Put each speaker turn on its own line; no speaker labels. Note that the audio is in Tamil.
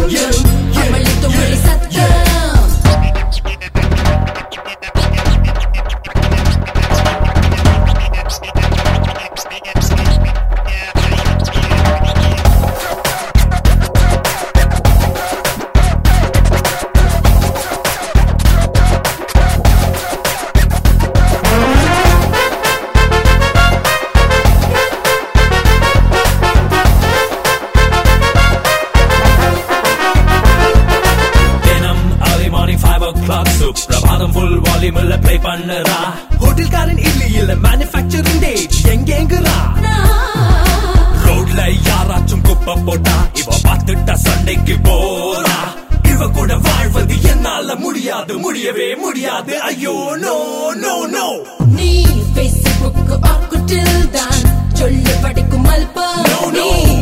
கொஞ்சம் அமளித்து மொழி சத்தம்
தினம் early morning five o'clock soup பிரபாதம் full volume ல play பண்ணுறா ஹோட்டல்காரன் இல்ல இல்ல மேனுஃபேக்சரிங் டேட் எங்கேங்குறா ரோட்ல யாராச்சும் குப்பை போட்டா இவ பார்த்துட்டா சண்டைக்கு போறா இவ கூட வாழ்வது என்னால முடியாது முடியவே முடியாது ஐயோ நோ நோ நோ
நீ Facebook ஆக்குட்டில் தான் சொல்லு படிக்கும் அல்பம்
No, no.
நீ